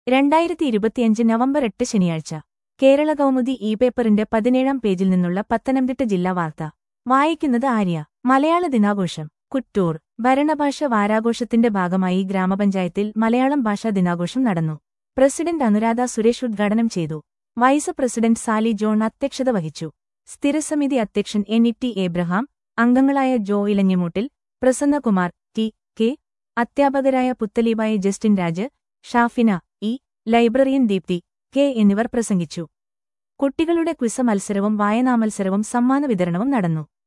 രണ്ടായിരത്തി ഇരുപത്തിയഞ്ച് നവംബർ എട്ട് ശനിയാഴ്ച കേരള കൗമുദി ഇ പേപ്പറിന്റെ പതിനേഴാം പേജിൽ നിന്നുള്ള പത്തനംതിട്ട ജില്ലാ വാർത്ത വായിക്കുന്നത് ആര്യ മലയാള ദിനാഘോഷം കുറ്റൂർ ഭരണഭാഷ വാരാഘോഷത്തിന്റെ ഭാഗമായി ഗ്രാമപഞ്ചായത്തിൽ മലയാളം ഭാഷാ ദിനാഘോഷം നടന്നു പ്രസിഡന്റ് അനുരാധ സുരേഷ് ഉദ്ഘാടനം ചെയ്തു വൈസ് പ്രസിഡന്റ് സാലി ജോൺ അധ്യക്ഷത വഹിച്ചു സ്ഥിരസമിതി അധ്യക്ഷൻ എൻ ഇ ടി ഏബ്രഹാം അംഗങ്ങളായ ജോ ഇലഞ്ഞിമൂട്ടിൽ പ്രസന്നകുമാർ ടി കെ അധ്യാപകരായ പുത്തലീബായ Justin Raj Shafina E librarian Deepthi K എന്നിവർ പ്രസംഗിച്ചു കുട്ടികളുടെ ക്വിസ മത്സരവും വായനാമത്സരവും സമ്മാന വിതരണവും നടന്നു